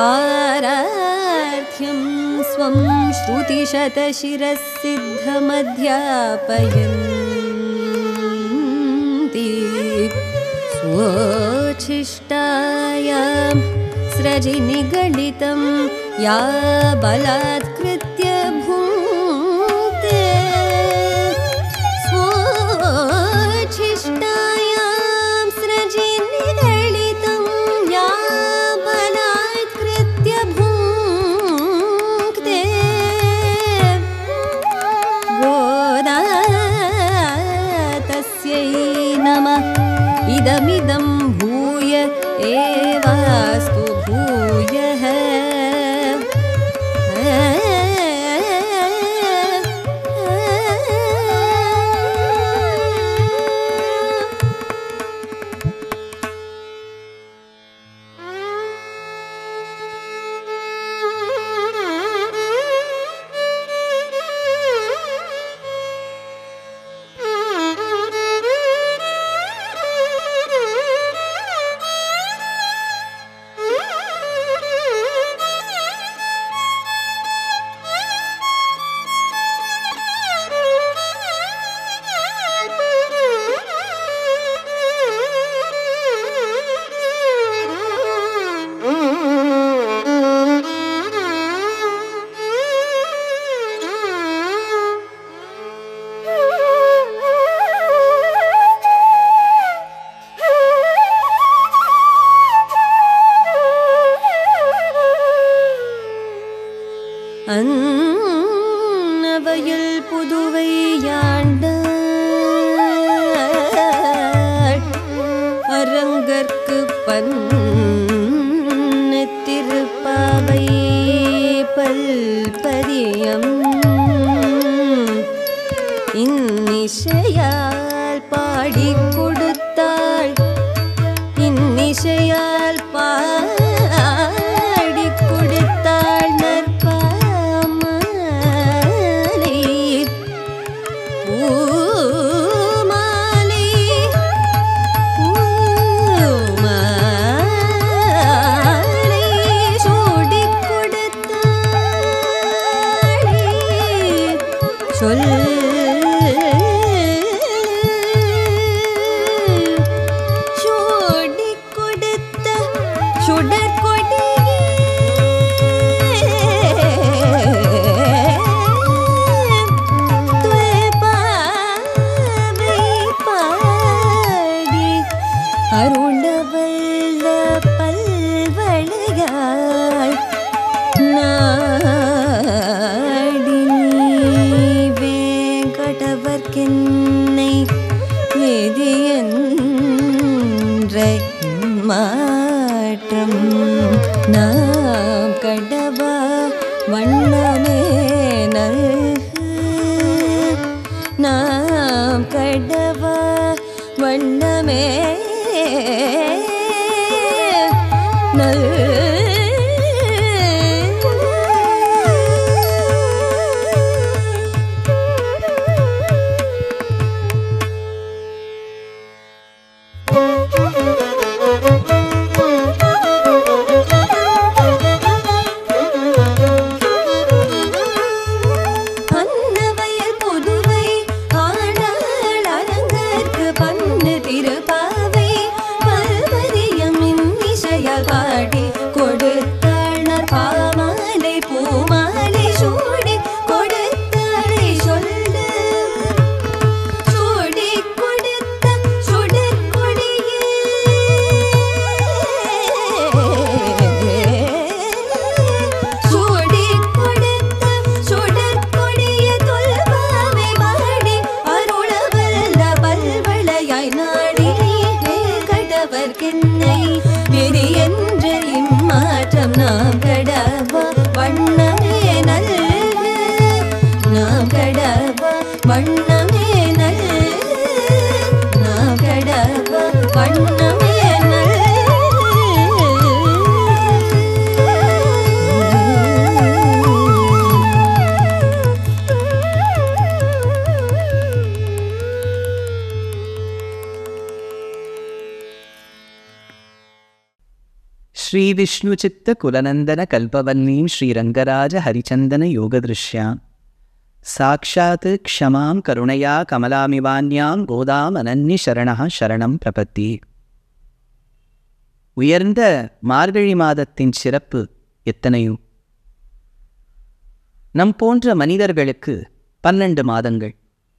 पारार्थ्यं स्वं श्रुतिशतशिरसिद्धमध्यापयन्ति स्वोच्छिष्टायां स्रजिनिगणितं या बलात्कृत्य भुङ्क्ते स्वोच्छिष्टायां स्रजिनिगणितं या बलात्कृत्य भुङ्क्ते गोदा तस्यै नमः इदमिदं भूय एवास्तु भूयः அன்னவயல் புதுவை யாண்ட அரங்கற்கு பன்னு திருப்பாவை பல்பதியம் இன்னிசையால் பாடிக் கொடுத்தாள் இன்னிசையால் பாடிக் கொடுத்தாள் நற்பாமாலை பூமாலை பூமாலை சூடிக் கொடுத்தாளே சொல் சூடிக் கொடுத்த சுடற்கொடியே துவபாவை பாடி அருணவல்ல பல்வளையாய் நாடி நீ வேங்கடவர்க்கென்னை விதியென்ற மாற்றம் நாம் கடவா வண்ணமே நல்கு நாம் கடவா வண்ணமே நல் அன்னவயல் புதுவை ஆடாள் அரங்கற்கு பண்ணு திருப்பாவை பல்வதியம் இன்னிசையால் பாடி கொடுத்தாள் பாமாலை பூமாலை சூடி கொடுத்தாளை சொல்லு சூடி கொடுத்த சுடற்கொடியே சூடி கொடுத்த சுடற்கொடிய தொல்பாவை பாடி அருளவல்ல பல்வளையாய் நாடி கடவர்க்கென்னை விதி என்ற இம்மாற்றம் நாம் கடவா வண்ணமே நல்கு நாம் கடவா வண்ணமே நல்கு நாம் கடவா வண்ணமே श्रीविष्णुचित्त कुलनन्दन कल्पवल्लीं श्रीरङ्गराज हरिचन्दन योगदृश्यां साक्षात् क्षमां करुणया कमलामिवान्यां गोदाम् अनन्यशरणः शरणं प्रपत्ति உயர்ந்த மார்கழி மாதத்தின் சிறப்பு எத்தனையோ நம் போன்ற மனிதர்களுக்கு பன்னெண்டு மாதங்கள்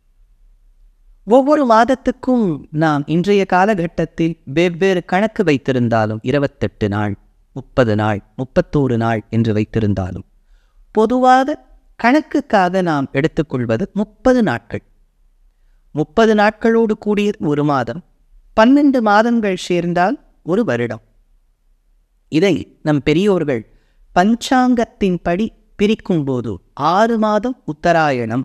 ஒவ்வொரு மாதத்துக்கும் நாம் இன்றைய காலகட்டத்தில் வெவ்வேறு கணக்கு வைத்திருந்தாலும் இருபத்தெட்டு நாள் முப்பது நாள் முப்பத்தோரு நாள் என்று வைத்திருந்தாலும் பொதுவாக கணக்குக்காக நாம் எடுத்துக்கொள்வது முப்பது நாட்கள் முப்பது நாட்களோடு கூடிய ஒரு மாதம் பன்னெண்டு மாதங்கள் சேர்ந்தால் ஒரு வருடம் இதை நம் பெரியோர்கள் பஞ்சாங்கத்தின்படி பிரிக்கும்போது ஆறு மாதம் உத்தராயணம்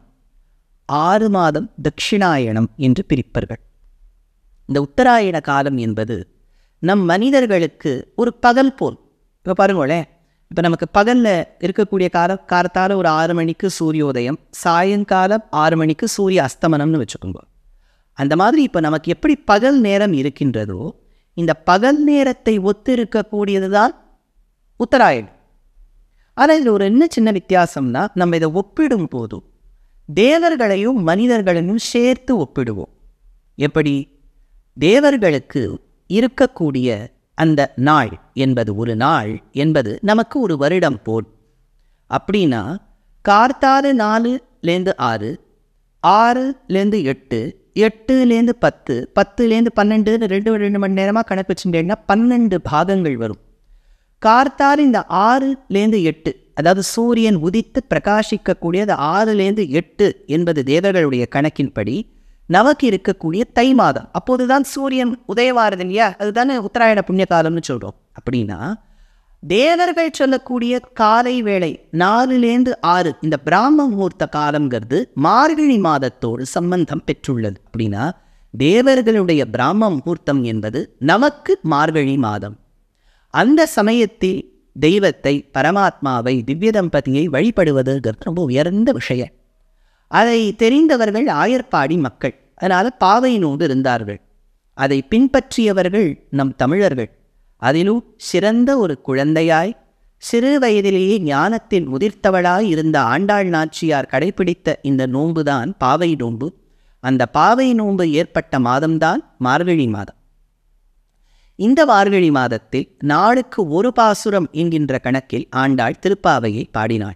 ஆறு மாதம் தட்சிணாயணம் என்று பிரிப்பர்கள் இந்த உத்தராயண காலம் என்பது நம் மனிதர்களுக்கு ஒரு பகல் போல் இப்போ பாருங்களேன் இப்போ நமக்கு பகலில் இருக்கக்கூடிய கால காலத்தால் ஒரு ஆறு மணிக்கு சூரியோதயம் சாயங்காலம் ஆறு மணிக்கு சூரிய அஸ்தமனம்னு வச்சுக்கோங்க அந்த மாதிரி இப்போ நமக்கு எப்படி பகல் நேரம் இருக்கின்றதோ இந்த பகல் நேரத்தை ஒத்து இருக்கக்கூடியது தான் உத்தராயணம் ஆனால் இதில் ஒரு என்ன சின்ன வித்தியாசம்னா நம்ம இதை ஒப்பிடும் போது தேவர்களையும் மனிதர்களையும் சேர்த்து ஒப்பிடுவோம் எப்படி தேவர்களுக்கு இருக்கக்கூடிய அந்த நாள் என்பது ஒரு நாள் என்பது நமக்கு ஒரு வருடம் போல் அப்படின்னா கார்த்தாறு நாலுலேருந்து ஆறு ஆறுலேருந்து எட்டு எட்டுலேருந்து பத்து பத்துலேருந்து பன்னெண்டுன்னு ரெண்டு ரெண்டு மணி நேரமாக கணக்கு வச்சுட்டேன்னா பன்னெண்டு பாகங்கள் வரும் கார்த்தாறு இந்த ஆறுலேருந்து எட்டு அதாவது சூரியன் உதித்து பிரகாசிக்கக்கூடிய அந்த ஆறுலேருந்து எட்டு என்பது தேவர்களுடைய கணக்கின்படி நமக்கு இருக்கக்கூடிய தை மாதம் அப்போதுதான் சூரியன் உதயவாரது இல்லையா அதுதானே உத்தராயண புண்ணிய காலம்னு சொல்கிறோம் அப்படின்னா தேவர்கள் சொல்லக்கூடிய காலை வேளை நாலுலேருந்து ஆறு இந்த பிராம முகூர்த்த காலங்கிறது மார்கழி மாதத்தோடு சம்பந்தம் பெற்றுள்ளது அப்படின்னா தேவர்களுடைய பிராம முகூர்த்தம் என்பது நமக்கு மார்கழி மாதம் அந்த சமயத்தில் தெய்வத்தை பரமாத்மாவை திவ்ய தம்பதியை வழிபடுவதுங்கிறது ரொம்ப உயர்ந்த விஷயம் அதை தெரிந்தவர்கள் ஆயர்பாடி மக்கள் அதனால் பாவையினோடு இருந்தார்கள் அதை பின்பற்றியவர்கள் நம் தமிழர்கள் அதிலும் சிறந்த ஒரு குழந்தையாய் சிறு வயதிலேயே ஞானத்தில் முதிர்த்தவளாய் இருந்த ஆண்டாள் நாச்சியார் கடைபிடித்த இந்த நோன்புதான் பாவை நோன்பு அந்த பாவை நோன்பு ஏற்பட்ட மாதம்தான் மார்கழி மாதம் இந்த மார்கழி மாதத்தில் நாளுக்கு ஒரு பாசுரம் என்கின்ற கணக்கில் ஆண்டாள் திருப்பாவையை பாடினாள்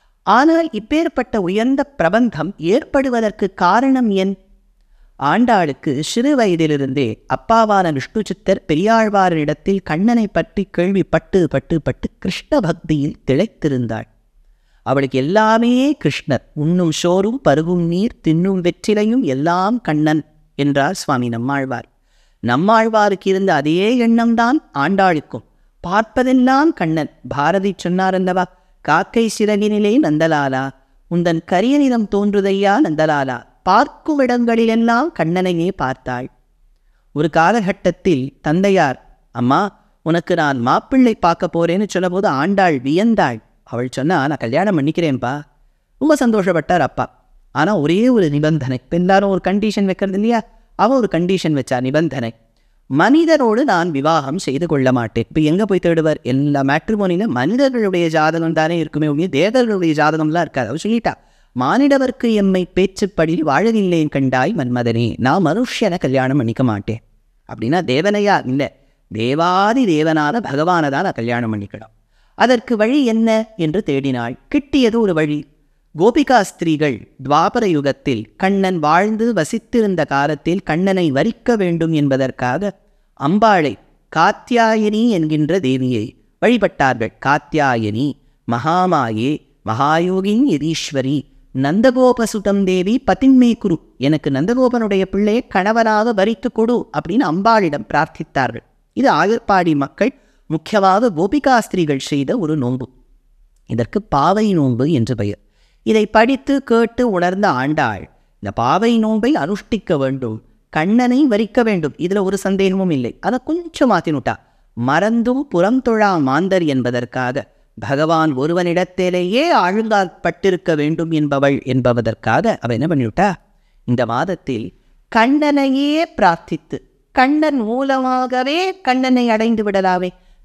ஆனால் இப்பேற்பட்ட உயர்ந்த பிரபந்தம் ஏற்படுவதற்கு காரணம் என் ஆண்டாளுக்கு சிறு வயதிலிருந்தே அப்பாவான விஷ்ணு சித்தர் பெரியாழ்வாரிடத்தில் கண்ணனை பற்றி கேள்விப்பட்டு பட்டு பட்டு கிருஷ்ண பக்தியில் திளைத்திருந்தாள் அவளுக்கு எல்லாமே கிருஷ்ணர் உண்ணும் சோறும் பருகும் நீர் தின்னும் வெற்றிலையும் எல்லாம் கண்ணன் என்றார் சுவாமி நம்மாழ்வார் நம்மாழ்வாருக்கு இருந்த அதே எண்ணம்தான் ஆண்டாளுக்கும் பார்ப்பதெல்லாம் கண்ணன் பாரதி சொன்னார் அல்லவா காக்கை சிறகினிலே நந்தலாலா உந்தன் கரிய நிறம் தோன்றுதையா நந்தலாலா பார்க்கும் இடங்களிலெல்லாம் கண்ணனையே பார்த்தாள் ஒரு காலகட்டத்தில் தந்தையார் அம்மா உனக்கு நான் மாப்பிள்ளை பார்க்க போறேன்னு சொன்னபோது ஆண்டாள் வியந்தாள் அவள் சொன்னா நான் கல்யாணம் பண்ணிக்கிறேன்ப்பா ரொம்ப சந்தோஷப்பட்டார் அப்பா ஆனால் ஒரே ஒரு நிபந்தனை இப்போ எல்லாரும் ஒரு கண்டிஷன் வைக்கிறது இல்லையா அவன் ஒரு கண்டிஷன் வச்சா நிபந்தனை மனிதரோடு நான் விவாகம் செய்து கொள்ள மாட்டேன் இப்போ எங்கே போய் தேடுவார் எல்லா மேட்ரிமோனியில் மனிதர்களுடைய ஜாதகம் தானே இருக்குமே ஒழிய தேவர்களுடைய ஜாதகம்லாம் இருக்காது அவர் சொல்லிட்டா மானிடவர்க்கு எம்மை பேச்சுப்படி வாழவில்லேன் கண்டாய் மன்மதனே நான் மனுஷனை கல்யாணம் பண்ணிக்க மாட்டேன் அப்படின்னா தேவனையா இல்லை தேவாதி தேவனான பகவானை தான் நான் கல்யாணம் பண்ணிக்கணும் அதற்கு வழி என்ன என்று தேடினாள் கிட்டியது ஒரு வழி கோபிகா ஸ்திரீகள் துவாபர யுகத்தில் கண்ணன் வாழ்ந்து வசித்திருந்த காலத்தில் கண்ணனை வரிக்க வேண்டும் என்பதற்காக அம்பாளை காத்தியாயனி என்கின்ற தேவியை வழிபட்டார்கள் காத்தியாயனி மகாமாயே மகாயோகின் யதீஸ்வரி நந்தகோபசுதம் தேவி பதின்மே குரு எனக்கு நந்தகோபனுடைய பிள்ளையை கணவனாக வரித்து கொடு அப்படின்னு அம்பாளிடம் பிரார்த்தித்தார்கள் இது ஆயர்பாடி மக்கள் முக்கியமாக கோபிகாஸ்திரிகள் செய்த ஒரு நோன்பு இதற்கு பாவை நோன்பு என்று பெயர் இதை படித்து கேட்டு உணர்ந்த ஆண்டாள் இந்த பாவை நோன்பை அனுஷ்டிக்க வேண்டும் கண்ணனை வரிக்க வேண்டும் இதில் ஒரு சந்தேகமும் இல்லை அதை கொஞ்சம் மாற்றினுட்டா மறந்தும் புறம் தொழா மாந்தர் என்பதற்காக பகவான் ஒருவனிடத்திலேயே ஆழ்ந்தால் பட்டிருக்க வேண்டும் என்பவள் என்பதற்காக அவ என்ன பண்ணிவிட்டா இந்த மாதத்தில் கண்ணனையே பிரார்த்தித்து கண்ணன் மூலமாகவே கண்ணனை அடைந்து விடலாமே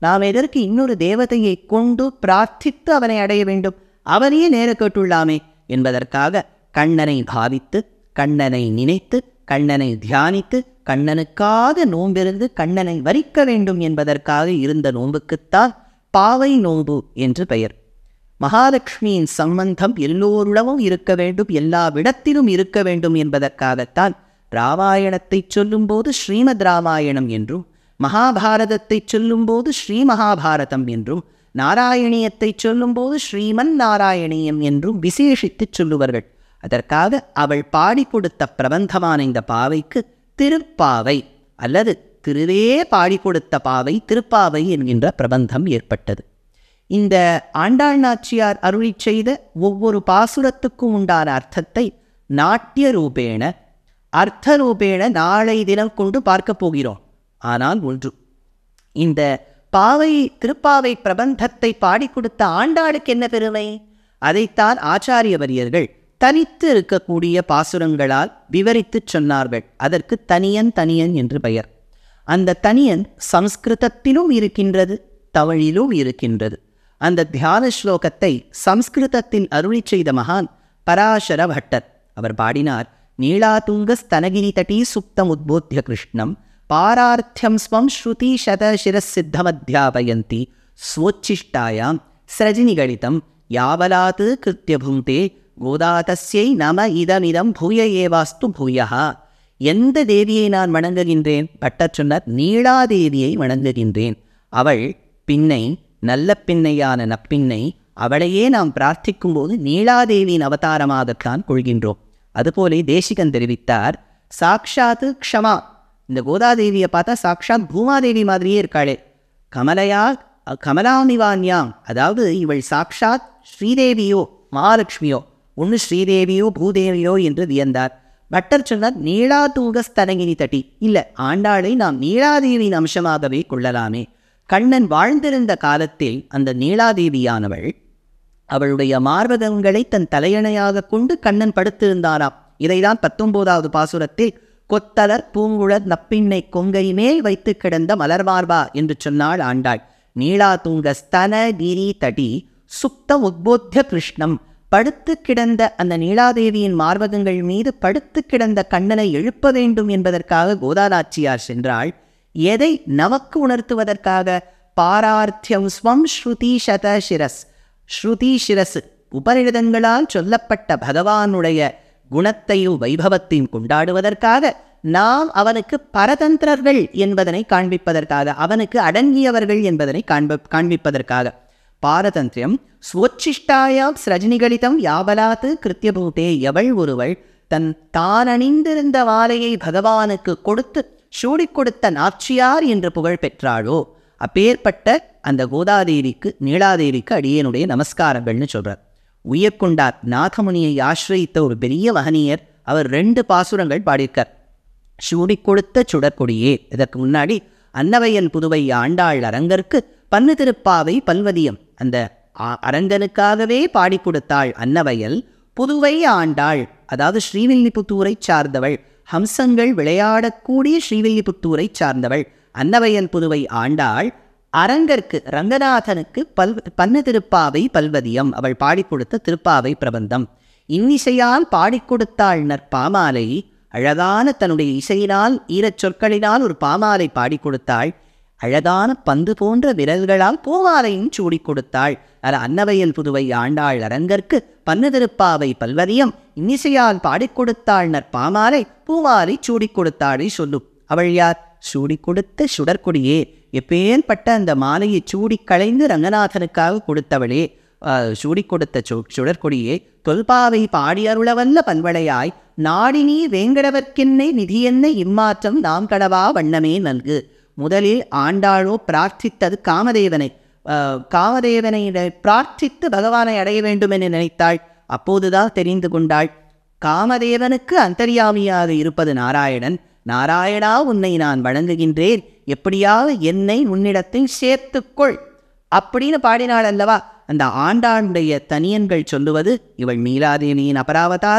நாம் எதற்கு இன்னொரு தேவதையை கொண்டு பிரார்த்தித்து அவனை அடைய வேண்டும் அவனையே நேர கேட்டுள்ளாமே என்பதற்காக கண்ணனை பாவித்து கண்ணனை நினைத்து கண்ணனை தியானித்து கண்ணனுக்காக நோம்பிருந்து கண்ணனை வரிக்க வேண்டும் என்பதற்காக இருந்த நோன்புக்குத்தான் பாவை நோன்பு என்று பெயர் மகாலட்சுமியின் சம்பந்தம் எல்லோருடமும் இருக்க வேண்டும் எல்லா விடத்திலும் இருக்க வேண்டும் என்பதற்காகத்தான் ராமாயணத்தை சொல்லும்போது ஸ்ரீமத் ராமாயணம் என்றும் மகாபாரதத்தை சொல்லும்போது ஸ்ரீ மகாபாரதம் என்றும் நாராயணியத்தை சொல்லும்போது ஸ்ரீமன் நாராயணியம் என்றும் விசேஷித்து சொல்லுவார்கள் அதற்காக அவள் பாடி கொடுத்த பிரபந்தமான இந்த பாவைக்கு திருப்பாவை அல்லது திருவே பாடி கொடுத்த பாவை திருப்பாவை என்கின்ற பிரபந்தம் ஏற்பட்டது இந்த ஆண்டாள் நாச்சியார் அருளி செய்த ஒவ்வொரு பாசுரத்துக்கும் உண்டான அர்த்தத்தை நாட்டிய ரூபேண அர்த்த ரூபேண நாளை தினம் கொண்டு பார்க்க போகிறோம் ஆனால் ஒன்று இந்த பாவை திருப்பாவை பிரபந்தத்தை பாடி கொடுத்த ஆண்டாளுக்கு என்ன பெருமை அதைத்தான் ஆச்சாரியவரியர்கள் தனித்து இருக்கக்கூடிய பாசுரங்களால் விவரித்துச் சொன்னார்கள் அதற்கு தனியன் தனியன் என்று பெயர் அந்த தனியன் சம்ஸ்கிருதத்திலும் இருக்கின்றது தமிழிலும் இருக்கின்றது அந்த தியான ஸ்லோகத்தை சம்ஸ்கிருதத்தில் அருளி செய்த மகான் பராசர பட்டர் அவர் பாடினார் நீளாதுங்க ஸ்தனகிரி தட்டி சுப்தம் உத்போத்திய கிருஷ்ணம் பாரார்த்தியம் ஸ்வம் ஸ்ருதி சத சிரசித்தமத்தியாபயந்தி ஸ்வோச்சிஷ்டாயாம் ஸ்ரஜினிகழிதம் யாவலாத் கிருத்திய புங்கே கோதாதஸ்யை நம இதமிதம் பூய ஏவாஸ்து பூயஹா எந்த தேவியை நான் வணங்குகின்றேன் பட்டர் சொன்னார் நீளாதேவியை வணங்குகின்றேன் அவள் பின்னை நல்ல பின்னையான நப்பின்னை அவளையே நாம் பிரார்த்திக்கும் போது நீளாதேவியின் அவதாரமாகத்தான் கொள்கின்றோம் அதுபோலே தேசிகன் தெரிவித்தார் சாக்ஷாத்து க்ஷமா இந்த கோதாதேவியை பார்த்தா சாக்ஷாத் பூமாதேவி மாதிரியே இருக்காளே கமலையா கமலாமிவான்யாம் அதாவது இவள் சாக்ஷாத் ஸ்ரீதேவியோ மகாலட்சுமியோ ஒன்று ஸ்ரீதேவியோ பூதேவியோ என்று வியந்தார் பட்டர் சொன்னார் நீளாதூங்க ஸ்தனகிரி தட்டி இல்லை ஆண்டாளை நாம் நீளாதேவியின் அம்சமாகவே கொள்ளலாமே கண்ணன் வாழ்ந்திருந்த காலத்தில் அந்த நீளாதேவியானவள் அவளுடைய மார்பகங்களை தன் தலையணையாக கொண்டு கண்ணன் படுத்திருந்தாராம் இதைதான் பத்தொன்பதாவது பாசுரத்தில் கொத்தலர் பூங்குழல் நப்பிண்ணை கொங்கை மேல் வைத்து கிடந்த மலர்மார்பா என்று சொன்னாள் ஆண்டாள் நீளாதூங்க ஸ்தன கிரி தடி சுப்த உத்போத்திய கிருஷ்ணம் படுத்து கிடந்த அந்த நீலாதேவியின் மார்பகங்கள் மீது படுத்து கிடந்த கண்ணனை எழுப்ப வேண்டும் என்பதற்காக கோதாநாச்சியார் சென்றாள் எதை நமக்கு உணர்த்துவதற்காக பாரார்த்தியம் ஸ்வம் ஸ்ருதி சத சிரஸ் ஸ்ருதி சிரஸ் உபநிடதங்களால் சொல்லப்பட்ட பகவானுடைய குணத்தையும் வைபவத்தையும் கொண்டாடுவதற்காக நாம் அவனுக்கு பரதந்திரர்கள் என்பதனை காண்பிப்பதற்காக அவனுக்கு அடங்கியவர்கள் என்பதனை காண்ப காண்பிப்பதற்காக பாரதந்திரியம் ஸ்வச்சிஷ்டாயாம் சிரஜினிகளிதம் யாபலாத்து கிருத்தியபூதே எவள் ஒருவள் தன் தான் அணிந்திருந்த மாலையை பகவானுக்கு கொடுத்து சூடிக் கொடுத்த நாச்சியார் என்று புகழ் பெற்றாளோ அப்பேற்பட்ட அந்த கோதாதேவிக்கு நீலாதேவிக்கு அடியனுடைய நமஸ்காரங்கள்னு சொல்றார் உயர்கொண்டார் நாகமுனியை ஆசிரியத்த ஒரு பெரிய மகனியர் அவர் ரெண்டு பாசுரங்கள் பாடியிருக்கார் சூடிக் கொடுத்த சுடற்கொடியே இதற்கு முன்னாடி அன்னவையன் புதுவை ஆண்டாள் அரங்கற்கு பன்னு திருப்பாவை பல்வதியம் அந்த ஆ- அரங்கனுக்காகவே பாடி கொடுத்தாள் அன்னவயல் புதுவை ஆண்டாள் அதாவது ஸ்ரீவில்லிபுத்தூரைச் சார்ந்தவள் ஹம்சங்கள் விளையாடக்கூடிய ஸ்ரீவில்லிபுத்தூரைச் சார்ந்தவள் அன்னவயல் புதுவை ஆண்டாள் அரங்கற்கு ரங்கநாதனுக்கு பல் பன்னு திருப்பாவை பல்வதியம் அவள் பாடிக் கொடுத்த திருப்பாவை பிரபந்தம் இன்னிசையால் பாடிக் கொடுத்தாள் நற்பாமாலை அழகான தன்னுடைய இசையினால் ஈரச் சொற்களினால் ஒரு பாமாலை பாடிக் கொடுத்தாள் அழகான பந்து போன்ற விரல்களால் பூமாலையும் சூடிக் கொடுத்தாள் அது அன்னவையல் புதுவை ஆண்டாள் அரங்கற்கு பன்னு திருப்பாவை பல்வதியம் இன்னிசையால் பாடிக் கொடுத்தாள் நற்பாமாலை பூமாலை சூடிக் கொடுத்தாளை சொல்லும் அவள் யார் சூடிக் கொடுத்த சுடற்கொடியே எப்பேற்பட்ட அந்த மாலையை சூடிக் களைந்து ரங்கநாதனுக்காக கொடுத்தவளே ஆஹ், சூடிக் கொடுத்த சு சுடற்கொடியே தொல்பாவை பாடியருளவல்ல பல்வளையாய் நாடினி வேங்கடவர்க்கென்னை நிதியென்ன இம்மாற்றம் நாம் கடவா வண்ணமே நல்கு முதலில் ஆண்டாளோ பிரார்த்தித்தது காமதேவனை ஆஹ், காமதேவனை பிரார்த்தித்து பகவானை அடைய வேண்டும் என நினைத்தாள் அப்போதுதான் தெரிந்து கொண்டாள் காமதேவனுக்கு அந்தர்யாமியாக இருப்பது நாராயணன் நாராயணா உன்னை நான் வணங்குகின்றேன் எப்படியாவது என்னை உன்னிடத்தில் சேர்த்துக்கொள் அப்படின்னு பாடினாள் அல்லவா அந்த ஆண்டாளுடைய தனியன்கள் சொல்லுவது இவள் மீளாதேவியின் அபராவதாரம்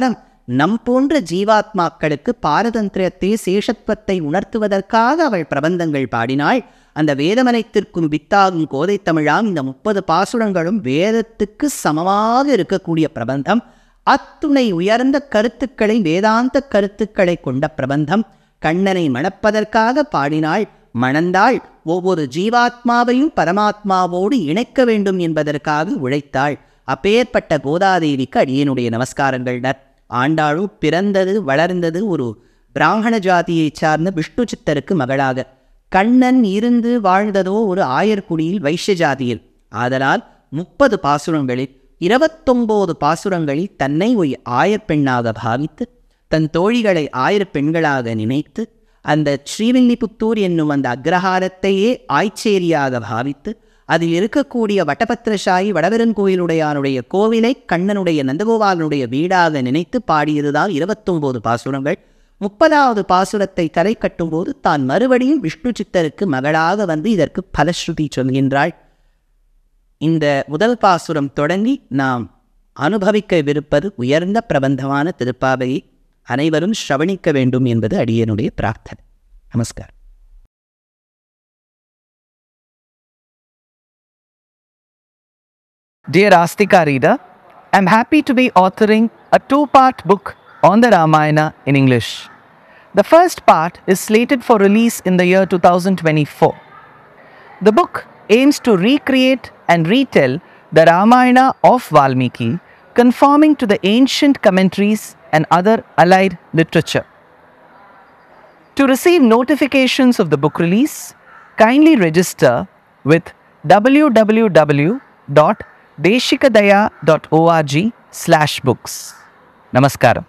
நம் போன்ற ஜீவாத்மாக்களுக்கு பாரதந்திரத்தை சேஷத்துவத்தை உணர்த்துவதற்காக அவள் பிரபந்தங்கள் பாடினாள் அந்த வேதமனைத்திற்கும் வித்தாகும் கோதை தமிழாம் இந்த முப்பது பாசுரங்களும் வேதத்துக்கு சமமாக இருக்கக்கூடிய பிரபந்தம் அத்துணை உயர்ந்த கருத்துக்களை வேதாந்த கருத்துக்களை கொண்ட பிரபந்தம் கண்ணனை மணப்பதற்காக பாடினாள் மணந்தாள் ஒவ்வொரு ஜீவாத்மாவையும் பரமாத்மாவோடு இணைக்க வேண்டும் என்பதற்காக உழைத்தாள் அப்பேற்பட்ட கோதாதேவிக்கு அடியனுடைய நமஸ்காரங்கள்னர் ஆண்டாளும் பிறந்தது வளர்ந்தது ஒரு பிராமண ஜாதியைச் சார்ந்த விஷ்ணு சித்தருக்கு மகளாக கண்ணன் இருந்து வாழ்ந்ததோ ஒரு ஆயர்குடியில் வைஷ்ய ஜாதியில் ஆதலால் முப்பது பாசுரங்களில் இருபத்தொம்போது பாசுரங்களில் தன்னை ஒரு ஆயர் பெண்ணாக பாவித்து தன் தோழிகளை ஆயிர பெண்களாக நினைத்து அந்த ஸ்ரீவில்லிபுத்தூர் என்னும் அந்த அக்ரஹாரத்தையே ஆய்ச்சேரியாக பாவித்து அதில் இருக்கக்கூடிய வட்டபத்திரசாயி வடவெருங்கோயிலுடையானுடைய கோவிலை கண்ணனுடைய நந்தகோபாலனுடைய வீடாக நினைத்து பாடியதுதான் இருபத்தொம்போது பாசுரங்கள் முப்பதாவது பாசுரத்தை தலை கட்டும்போது தான் மறுபடியும் விஷ்ணு சித்தருக்கு மகளாக வந்து இதற்கு பலஸ்ருதி சொல்கின்றாள் இந்த முதல் பாசுரம் தொடங்கி நாம் அனுபவிக்கவிருப்பது உயர்ந்த பிரபந்தமான திருப்பாவையை அனைவரும் ஸ்ரவணிக்க வேண்டும் என்பது அடியனுடைய பிரார்த்தனை நமஸ்காரம் Dear Astika reader, I'm happy to be authoring a two part book on the Ramayana in English. The first part is slated for release in the year 2024. The book aims to recreate and retell the Ramayana of Valmiki, conforming to the ancient commentaries and other allied literature. To receive notifications of the book release, kindly register with www.deshikadaya.org slash books. Namaskaram.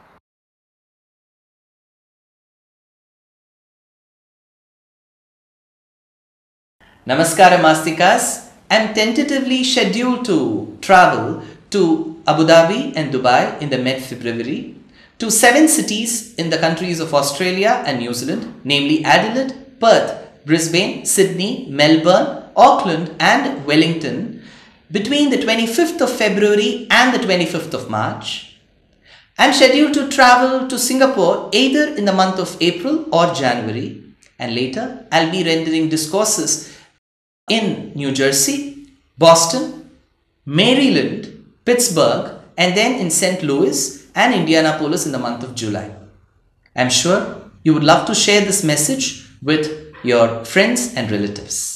Namaskara Mastikas. I'm tentatively scheduled to travel to Abu Dhabi and Dubai in the mid February, to seven cities in the countries of Australia and New Zealand, namely Adelaide, Perth, Brisbane, Sydney, Melbourne, Auckland, and Wellington, between the 25th of February and the 25th of March. I'm scheduled to travel to Singapore either in the month of April or January, and later I'll be rendering discourses in New Jersey, Boston, Maryland, Pittsburgh, and then in St. Louis and Indianapolis in the month of July. I'm sure you would love to share this message with your friends and relatives.